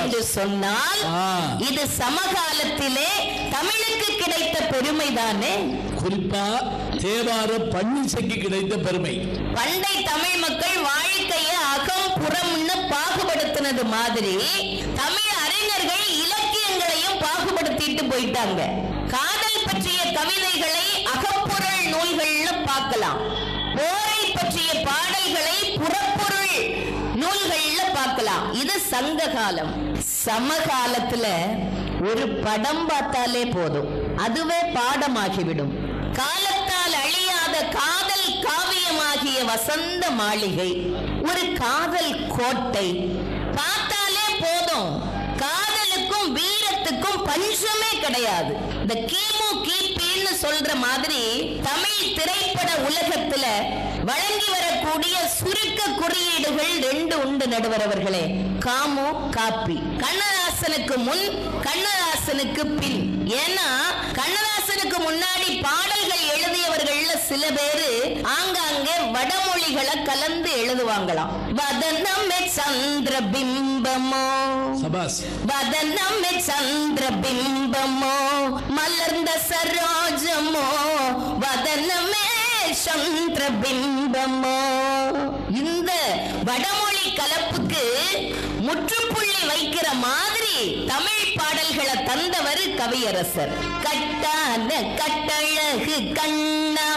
என்று சொன்னால் ஆ. இது சமகாலத்திலே தமிழுக்கு கிடைத்த பெருமைதானே குறிப்பா தேவார பன்னிசைக்கு கிடைத்த பெருமை பண்டை தமிழ் மக்கள் வாழ்க்கையை அகம் புறம்னு பாகுபடுத்தினது மாதிரி தமிழ் அறிஞர்கள் இலக்கியங்களையும் பாகுபடுத்திட்டு போயிட்டாங்க காதல் பற்றிய கவிதைகளை அகப்பொருள் நூல்கள்னு பார்க்கலாம் போரை பற்றிய பாடல்களை புறப்பொருள் நூல்கள்ல பார்க்கலாம் இது சங்க காலம் சமகாலத்துல ஒரு படம் பார்த்தாலே போதும் அதுவே பாடமாகிவிடும் காலத்தால் அழியாத காதல் காவியமாகிய வசந்த மாளிகை ஒரு காதல் கோட்டை பார்த்தாலே போதும் காதலுக்கும் வீரத்துக்கும் பஞ்சமே கிடையாது இந்த கிமு கிபின்னு சொல்ற மாதிரி தமிழ் திரைப்பட உலகத்துல வழங்கி வரக்கூடிய சுருக்க குறியீடுகள் ரெண்டு உண்டு நடுவர் அவர்களே காமு காப்பி கண்ணதாசனுக்கு முன் கண்ணதாசனுக்கு பின் ஏன்னா கண்ணதாசனுக்கு முன்னாடி பாடல்கள் எழுதியவர்கள்ல சில பேரு ஆங்காங்கே வடமொழிகளை கலந்து எழுதுவாங்களாம் வதனமே சந்திர பிம்பமோ சபாஸ் வதனமே சந்திர பிம்பமோ மலர்ந்த சரோஜமோ வதனமே சந்திர பிம்பமோ இந்த வடமொழி கலப்புக்கு முற்றுப்புள்ளி வைக்கிற மாதிரி தமிழ் பாடல்களை தந்தவர் கவியரசர் கட்டான கட்டழகு கண்ணா